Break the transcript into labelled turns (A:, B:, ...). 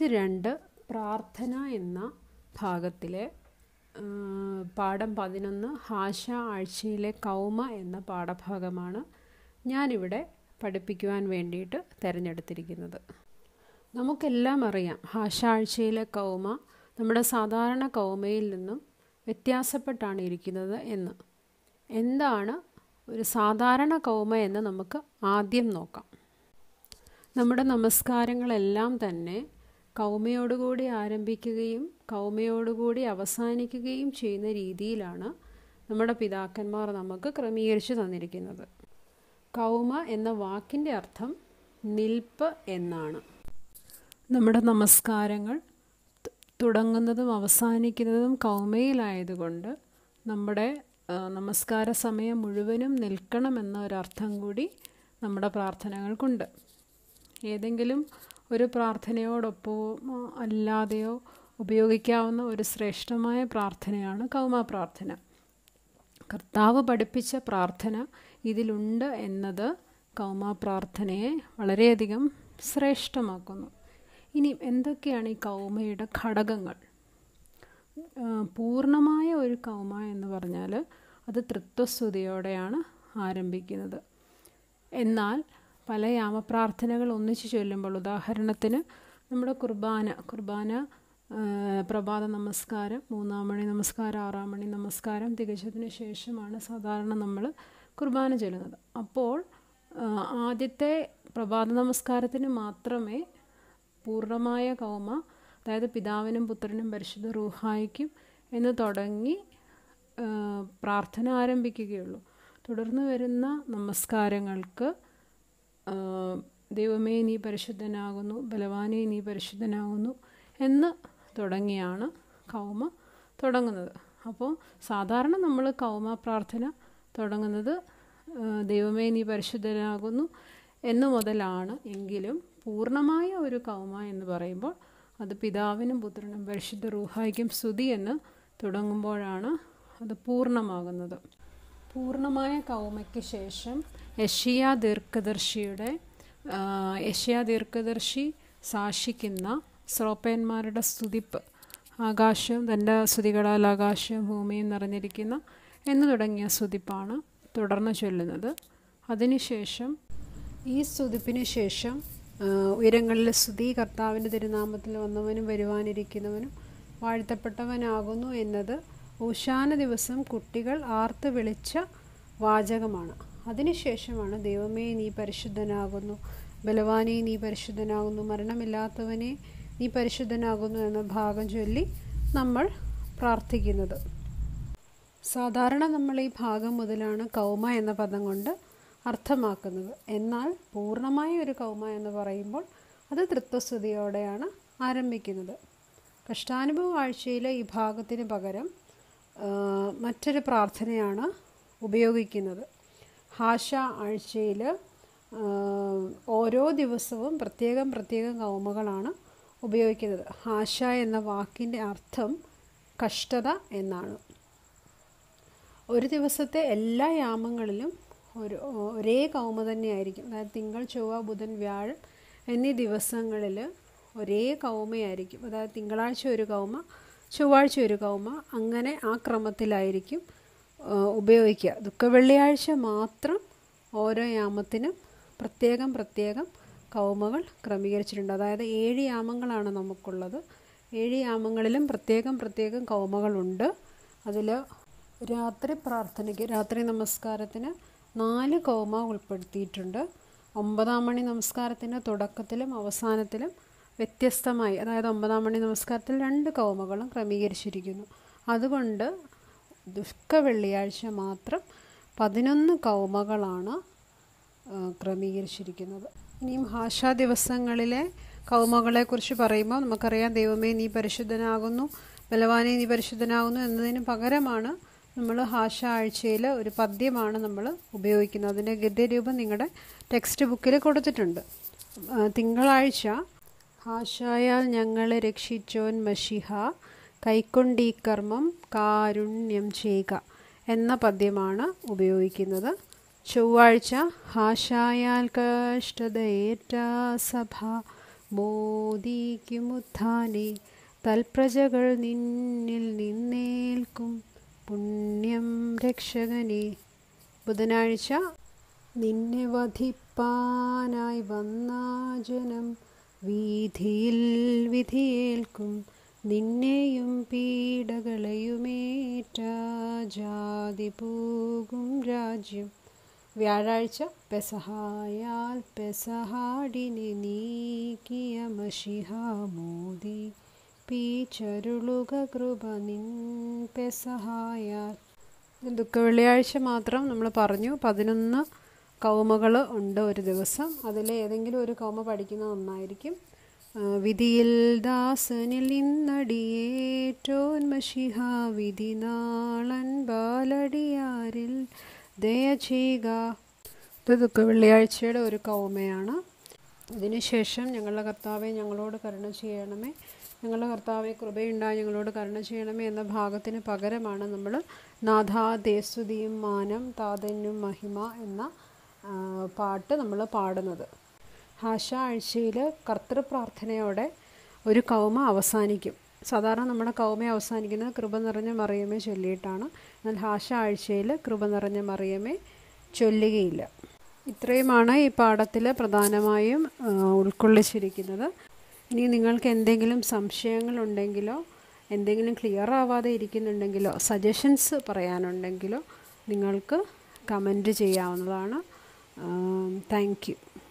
A: unit രണ്ട് പ്രാർത്ഥന എന്ന ഭാഗത്തിലെ ആ, പാഠം പതിനൊന്ന് ഭാഷ ആഴ്ചയിലെ കൗമ എന്ന പാഠഭാഗമാണ് ഞാനിവിടെ പഠിപ്പിക്കുവാൻ വേണ്ടിയിട്ട് തിരഞ്ഞെടുത്തിരിക്കുന്നത് നമുക്കെല്ലാം അറിയാം ഭാഷാഴ്ചയിലെ കൗമ നമ്മുടെ സാധാരണ കൗമയിൽ നിന്നും വ്യത്യാസപ്പെട്ടാണ് ഇരിക്കുന്നത് എന്ന് എന്താണ് ഒരു സാധാരണ കൗമ എന്ന് നമുക്ക് ആദ്യം നോക്കാം നമ്മുടെ നമസ്കാരങ്ങളെല്ലാം തന്നെ കൗമയോടുകൂടി ആരംഭിക്കുകയും കൗമയോടുകൂടി അവസാനിക്കുകയും ചെയ്യുന്ന രീതിയിലാണ് നമ്മുടെ പിതാക്കന്മാർ നമുക്ക് ക്രമീകരിച്ചു തന്നിരിക്കുന്നത് കൗമ എന്ന വാക്കിൻ്റെ അർത്ഥം നിൽപ്പ് എന്നാണ് നമ്മുടെ നമസ്കാരങ്ങൾ തു- തുടങ്ങുന്നതും അവസാനിക്കുന്നതും കൗമയിലായതുകൊണ്ട് നമ്മുടെ ആ, നമസ്കാര സമയം മുഴുവനും നിൽക്കണമെന്ന ഒരർത്ഥം കൂടി നമ്മുടെ പ്രാർത്ഥനകൾക്കുണ്ട് ഏതെങ്കിലും ഒരു പ്രാർത്ഥനയോടൊപ്പമോ അല്ലാതെയോ ഉപയോഗിക്കാവുന്ന ഒരു ശ്രേഷ്ഠമായ പ്രാർത്ഥനയാണ് കൗമ പ്രാർത്ഥന കർത്താവ് പഠിപ്പിച്ച പ്രാർത്ഥന ഇതിലുണ്ട് എന്നത് കൗമ പ്രാർത്ഥനയെ വളരെയധികം ശ്രേഷ്ഠമാക്കുന്നു ഇനി എന്തൊക്കെയാണ് ഈ കൗമയുടെ ഘടകങ്ങൾ ആ, പൂർണ്ണമായ ഒരു കൗമ എന്ന് പറഞ്ഞാൽ അത് തൃത്വസ്തുതിയോടെയാണ് ആരംഭിക്കുന്നത് എന്നാൽ പല യാമപ്രാർത്ഥനകൾ ഒന്നിച്ച് ചൊല്ലുമ്പോൾ ഉദാഹരണത്തിന് നമ്മുടെ കുർബാന കുർബാന ആ, പ്രഭാത നമസ്കാരം മൂന്നാം മണി നമസ്കാരം ആറാം മണി നമസ്കാരം തികച്ചതിന് ശേഷമാണ് സാധാരണ നമ്മൾ കുർബാന ചൊല്ലുന്നത് അപ്പോൾ ആ, ആദ്യത്തെ പ്രഭാത നമസ്കാരത്തിന് മാത്രമേ പൂർണ്ണമായ കൗമ അതായത് പിതാവിനും പുത്രനും പരിശുദ്ധ റൂഹായിക്കും എന്ന് തുടങ്ങി ആ, പ്രാർത്ഥന ആരംഭിക്കുകയുള്ളൂ തുടർന്ന് വരുന്ന നമസ്കാരങ്ങൾക്ക് ആ, ദൈവമേ നീ പരിശുദ്ധനാകുന്നു ബലവാനെ നീ പരിശുദ്ധനാകുന്നു എന്ന് തുടങ്ങിയാണ് കൗമ തുടങ്ങുന്നത് അപ്പോൾ സാധാരണ നമ്മൾ കൗമ പ്രാർത്ഥന തുടങ്ങുന്നത് ആ, ദൈവമേ നീ പരിശുദ്ധനാകുന്നു എന്ന് മുതലാണ് എങ്കിലും പൂർണ്ണമായ ഒരു കൗമ എന്ന് പറയുമ്പോൾ അത് പിതാവിനും പുത്രനും പരിശുദ്ധ റൂഹായിക്കും സ്തുതി എന്ന് തുടങ്ങുമ്പോഴാണ് അത് പൂർണ്ണമാകുന്നത് പൂർണ്ണമായ കൗമയ്ക്ക് ശേഷം യഷിയ ദീർഘദർശിയുടെ ആ, യഷിയ ദീർഘദർശി സാക്ഷിക്കുന്ന ശ്രോപ്പന്മാരുടെ സ്തുതിപ്പ് ആകാശം തൻ്റെ സ്തുതികളാൽ ആകാശവും ഭൂമിയും നിറഞ്ഞിരിക്കുന്ന എന്ന് തുടങ്ങിയ സ്തുതിപ്പാണ് തുടർന്ന് ചൊല്ലുന്നത് അതിനുശേഷം ഈ സ്തുതിപ്പിന് ശേഷം ആ, ഉയരങ്ങളിലെ സ്തുതി കർത്താവിൻ്റെ തിരുനാമത്തിൽ വന്നവനും വരുവാനിരിക്കുന്നവനും വാഴ്ത്തപ്പെട്ടവനാകുന്നു എന്നത് ഊശാന ദിവസം കുട്ടികൾ ആർത്ത് വിളിച്ച വാചകമാണ് അതിനുശേഷമാണ് ദൈവമേ നീ പരിശുദ്ധനാകുന്നു ബലവാനെ നീ പരിശുദ്ധനാകുന്നു മരണമില്ലാത്തവനെ നീ പരിശുദ്ധനാകുന്നു എന്ന ഭാഗം ചൊല്ലി നമ്മൾ പ്രാർത്ഥിക്കുന്നത് സാധാരണ നമ്മൾ ഈ ഭാഗം മുതലാണ് കൗമ എന്ന പദം കൊണ്ട് അർത്ഥമാക്കുന്നത് എന്നാൽ പൂർണ്ണമായ ഒരു കൗമ എന്ന് പറയുമ്പോൾ അത് തൃത്വസ്തുതിയോടെയാണ് ആരംഭിക്കുന്നത് കഷ്ടാനുഭവ ആഴ്ചയിലെ ഈ ഭാഗത്തിന് പകരം ആ, മറ്റൊരു പ്രാർത്ഥനയാണ് ഉപയോഗിക്കുന്നത് ഹാഷ ആഴ്ചയിൽ ഓരോ ദിവസവും പ്രത്യേകം പ്രത്യേകം കൗമകളാണ് ഉപയോഗിക്കുന്നത് ഹാഷ എന്ന വാക്കിൻ്റെ അർത്ഥം കഷ്ടത എന്നാണ് ഒരു ദിവസത്തെ എല്ലാ യാമങ്ങളിലും ഒരു ഒരേ കൗമ തന്നെയായിരിക്കും അതായത് തിങ്കൾ ചൊവ്വ ബുധൻ വ്യാഴം എന്നീ ദിവസങ്ങളിൽ ഒരേ കൗമയായിരിക്കും അതായത് തിങ്കളാഴ്ച ഒരു കൗമ ചൊവ്വാഴ്ച ഒരു കൗമ അങ്ങനെ ആ ക്രമത്തിലായിരിക്കും ആ, ഉപയോഗിക്കുക ദുഃഖ വെള്ളിയാഴ്ച മാത്രം ഓരോ യാമത്തിനും പ്രത്യേകം പ്രത്യേകം കൗമകൾ ക്രമീകരിച്ചിട്ടുണ്ട് അതായത് ഏഴ് യാമങ്ങളാണ് നമുക്കുള്ളത് ഏഴ് യാമങ്ങളിലും പ്രത്യേകം പ്രത്യേകം കൗമകളുണ്ട് അതിൽ രാത്രി പ്രാർത്ഥനയ്ക്ക് രാത്രി നമസ്കാരത്തിന് നാല് കൗമ ഉൾപ്പെടുത്തിയിട്ടുണ്ട് ഒമ്പതാം മണി നമസ്കാരത്തിൻ്റെ തുടക്കത്തിലും അവസാനത്തിലും വ്യത്യസ്തമായി അതായത് ഒമ്പതാം മണി നമസ്കാരത്തിൽ രണ്ട് കൗമകളും ക്രമീകരിച്ചിരിക്കുന്നു അതുകൊണ്ട് ദുഃഖ വെള്ളിയാഴ്ച മാത്രം പതിനൊന്ന് കൗമകളാണ് ആ, ക്രമീകരിച്ചിരിക്കുന്നത് ഇനിയും ഭാഷാ ദിവസങ്ങളിലെ കൗമകളെക്കുറിച്ച് പറയുമ്പോൾ നമുക്കറിയാം ദൈവമേ നീ പരിശുദ്ധനാകുന്നു ബലവാനെ നീ പരിശുദ്ധനാകുന്നു എന്നതിന് പകരമാണ് നമ്മൾ ഭാഷ ആഴ്ചയിൽ ഒരു പദ്യമാണ് നമ്മൾ ഉപയോഗിക്കുന്നത് അതിൻ്റെ ഗദ്യരൂപം നിങ്ങളുടെ ടെക്സ്റ്റ് ബുക്കിൽ കൊടുത്തിട്ടുണ്ട് ആ, തിങ്കളാഴ്ച ഭാഷായാൽ ഞങ്ങളെ രക്ഷിച്ചോൻ മഷിഹ കൈക്കൊണ്ടീ കർമ്മം കാരുണ്യം ചെയ്യുക എന്ന പദ്യമാണ് ഉപയോഗിക്കുന്നത് ചൊവ്വാഴ്ച ഹാഷായാൽ കഷ്ടതയേറ്റ സഭ മോദിക്കുമുത്ഥാനെ തൽപ്രജകൾ നിന്നിൽ നിന്നേൽക്കും പുണ്യം രക്ഷകനെ ബുധനാഴ്ച നിന്നെ വധിപ്പാനായി വന്ന ജനം വീതിയിൽ വിധിയേൽക്കും നിന്നെയും പീഡകളെയുമേറ്റ ജാതി പോകും രാജ്യം വ്യാഴാഴ്ച പെസഹായാൽ പെസഹാടിനെ നീക്കിയ മഷിഹാമോദി പീച്ചരുളുക കൃപ നിൻ പെസഹായാൽ ദുഃഖ വെള്ളിയാഴ്ച മാത്രം നമ്മൾ പറഞ്ഞു പതിനൊന്ന് കൗമകൾ ഉണ്ട് ഒരു ദിവസം അതിൽ ഏതെങ്കിലും ഒരു കൗമ പഠിക്കുന്നത് നന്നായിരിക്കും വിധിയിൽ ദാസനിൽ നിന്നടിയേറ്റോൻ മഷിഹ വിധി നാളൻ ബാലടിയാരിൽ ദയ ചെയ്യുക ഇത് ദുഃഖ വെള്ളിയാഴ്ചയുടെ ഒരു കൗമയാണ് ഇതിനുശേഷം ഞങ്ങളുടെ കർത്താവെ ഞങ്ങളോട് കരുണ ചെയ്യണമേ ഞങ്ങളുടെ കർത്താവെ കൃപയുണ്ടായി ഞങ്ങളോട് കരുണ ചെയ്യണമേ എന്ന ഭാഗത്തിന് പകരമാണ് നമ്മൾ നാഥാ ദേസ്തുതിയും മാനം താതന്യും മഹിമ എന്ന പാട്ട് നമ്മൾ പാടുന്നത് ഹാഷ ആഴ്ചയിൽ കർത്തൃപ്രാർത്ഥനയോടെ ഒരു കൗമ അവസാനിക്കും സാധാരണ നമ്മുടെ കൗമ അവസാനിക്കുന്നത് കൃപ നിറഞ്ഞ മറിയമേ ചൊല്ലിയിട്ടാണ് എന്നാൽ ഹാഷ ആഴ്ചയിൽ കൃപ നിറഞ്ഞ മറിയമേ ചൊല്ലുകയില്ല ഇത്രയുമാണ് ഈ പാഠത്തിൽ പ്രധാനമായും ഉൾക്കൊള്ളിച്ചിരിക്കുന്നത് ഇനി നിങ്ങൾക്ക് എന്തെങ്കിലും സംശയങ്ങളുണ്ടെങ്കിലോ എന്തെങ്കിലും ക്ലിയർ ആവാതെ ഇരിക്കുന്നുണ്ടെങ്കിലോ സജഷൻസ് പറയാനുണ്ടെങ്കിലോ നിങ്ങൾക്ക് കമൻറ്റ് ചെയ്യാവുന്നതാണ് താങ്ക് യു